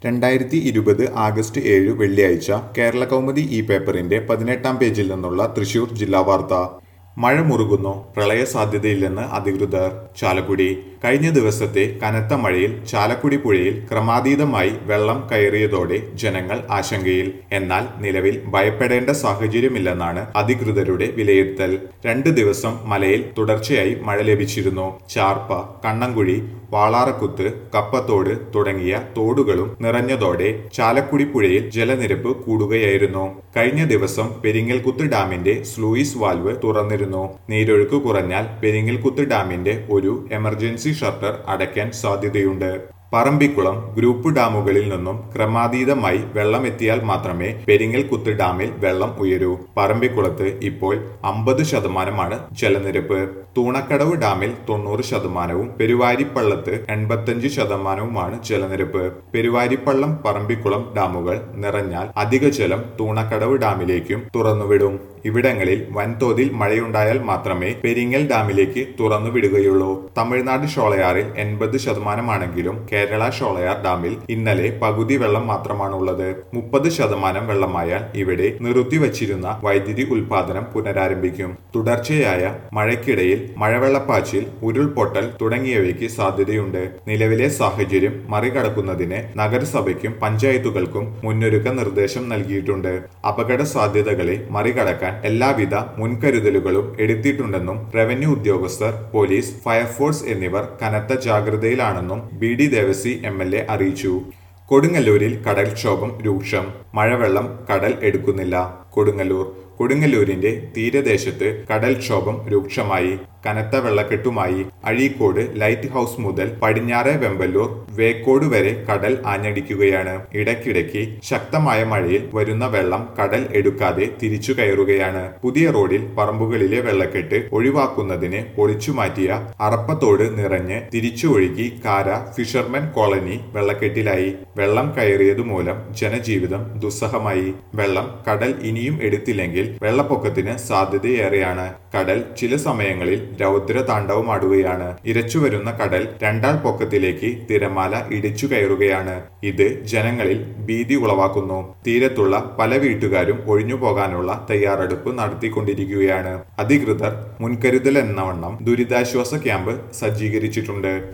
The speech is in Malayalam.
രണ്ടായിരത്തി ഇരുപത് ആഗസ്റ്റ് ഏഴ് വെള്ളിയാഴ്ച കേരള കൗമുദി ഈ പേപ്പറിന്റെ പതിനെട്ടാം പേജിൽ നിന്നുള്ള തൃശൂർ ജില്ലാ വാർത്ത മഴ മുറുകുന്നു പ്രളയ സാധ്യതയില്ലെന്ന് അധികൃതർ ചാലക്കുടി കഴിഞ്ഞ ദിവസത്തെ കനത്ത മഴയിൽ ചാലക്കുടി പുഴയിൽ ക്രമാതീതമായി വെള്ളം കയറിയതോടെ ജനങ്ങൾ ആശങ്കയിൽ എന്നാൽ നിലവിൽ ഭയപ്പെടേണ്ട സാഹചര്യമില്ലെന്നാണ് അധികൃതരുടെ വിലയിരുത്തൽ രണ്ട് ദിവസം മലയിൽ തുടർച്ചയായി മഴ ലഭിച്ചിരുന്നു ചാർപ്പ കണ്ണങ്കുഴി വാളാറക്കുത്ത് കപ്പത്തോട് തുടങ്ങിയ തോടുകളും നിറഞ്ഞതോടെ ചാലക്കുടി പുഴയിൽ ജലനിരപ്പ് കൂടുകയായിരുന്നു കഴിഞ്ഞ ദിവസം പെരിങ്ങൽകുത്ത് ഡാമിന്റെ സ്ലൂയിസ് വാൽവ് തുറന്നിരുന്നു നീരൊഴുക്ക് കുറഞ്ഞാൽ പെരിങ്ങൽകുത്ത് ഡാമിന്റെ ഒരു എമർജൻസി ഷട്ടർ അടയ്ക്കാൻ സാധ്യതയുണ്ട് പറമ്പിക്കുളം ഗ്രൂപ്പ് ഡാമുകളിൽ നിന്നും ക്രമാതീതമായി വെള്ളം എത്തിയാൽ മാത്രമേ പെരിങ്ങൽകുത്ത് ഡാമിൽ വെള്ളം ഉയരൂ പറമ്പിക്കുളത്ത് ഇപ്പോൾ അമ്പത് ശതമാനമാണ് ജലനിരപ്പ് തൂണക്കടവ് ഡാമിൽ തൊണ്ണൂറ് ശതമാനവും പെരുവാരിപ്പള്ളത്ത് എൺപത്തഞ്ച് ശതമാനവുമാണ് ജലനിരപ്പ് പെരുവാരിപ്പള്ളം പറമ്പിക്കുളം ഡാമുകൾ നിറഞ്ഞാൽ അധിക ജലം തൂണക്കടവ് ഡാമിലേക്കും തുറന്നുവിടും ഇവിടങ്ങളിൽ വൻതോതിൽ മഴയുണ്ടായാൽ മാത്രമേ പെരിങ്ങൽ ഡാമിലേക്ക് തുറന്നുവിടുകയുള്ളൂ തമിഴ്നാട് ഷോളയാറിൽ എൺപത് ശതമാനമാണെങ്കിലും കേരള ഷോളയാർ ഡാമിൽ ഇന്നലെ പകുതി വെള്ളം മാത്രമാണുള്ളത് മുപ്പത് ശതമാനം വെള്ളമായാൽ ഇവിടെ നിർത്തിവച്ചിരുന്ന വൈദ്യുതി ഉൽപാദനം പുനരാരംഭിക്കും തുടർച്ചയായ മഴയ്ക്കിടയിൽ മഴവെള്ളപ്പാച്ചിൽ ഉരുൾപൊട്ടൽ തുടങ്ങിയവയ്ക്ക് സാധ്യതയുണ്ട് നിലവിലെ സാഹചര്യം മറികടക്കുന്നതിന് നഗരസഭയ്ക്കും പഞ്ചായത്തുകൾക്കും മുന്നൊരുക്ക നിർദ്ദേശം നൽകിയിട്ടുണ്ട് അപകട സാധ്യതകളെ മറികടക്കാൻ എല്ലാവിധ മുൻകരുതലുകളും എടുത്തിട്ടുണ്ടെന്നും റവന്യൂ ഉദ്യോഗസ്ഥർ പോലീസ് ഫയർഫോഴ്സ് എന്നിവർ കനത്ത ജാഗ്രതയിലാണെന്നും B D Devassy M L A അറിയിച്ചു കൊടുങ്ങല്ലൂരിൽ കടൽക്ഷോഭം രൂക്ഷം മഴവെള്ളം കടൽ എടുക്കുന്നില്ല കൊടുങ്ങല്ലൂർ കൊടുങ്ങല്ലൂരിന്റെ തീരദേശത്ത് കടൽക്ഷോഭം രൂക്ഷമായി കനത്ത വെള്ളക്കെട്ടുമായി അഴീക്കോട് ലൈറ്റ് ഹൗസ് മുതൽ പടിഞ്ഞാറെ വെമ്പല്ലൂർ വേക്കോട് വരെ കടൽ ആഞ്ഞടിക്കുകയാണ് ഇടയ്ക്കിടയ്ക്ക് ശക്തമായ മഴയിൽ വരുന്ന വെള്ളം കടൽ എടുക്കാതെ തിരിച്ചു കയറുകയാണ് പുതിയ റോഡിൽ പറമ്പുകളിലെ വെള്ളക്കെട്ട് ഒഴിവാക്കുന്നതിന് പൊളിച്ചുമാറ്റിയ അറപ്പത്തോട് നിറഞ്ഞ് തിരിച്ചു ഒഴുകി കാര ഫിഷർമെൻ കോളനി വെള്ളക്കെട്ടിലായി വെള്ളം കയറിയതുമൂലം ജനജീവിതം ദുസ്സഹമായി വെള്ളം കടൽ ഇനിയും എടുത്തില്ലെങ്കിൽ വെള്ളപ്പൊക്കത്തിന് സാധ്യതയേറെയാണ് കടൽ ചില സമയങ്ങളിൽ രൗദ്ര താണ്ഡവമാടുകയാണ് ഇരച്ചുവരുന്ന കടൽ രണ്ടാൾ പൊക്കത്തിലേക്ക് തിരമാല ഇടിച്ചു കയറുകയാണ് ഇത് ജനങ്ങളിൽ ഭീതി ഉളവാക്കുന്നു തീരത്തുള്ള പല വീട്ടുകാരും ഒഴിഞ്ഞു പോകാനുള്ള തയ്യാറെടുപ്പ് നടത്തിക്കൊണ്ടിരിക്കുകയാണ് അധികൃതർ മുൻകരുതൽ എന്നവണ്ണം ദുരിതാശ്വാസ ക്യാമ്പ് സജ്ജീകരിച്ചിട്ടുണ്ട്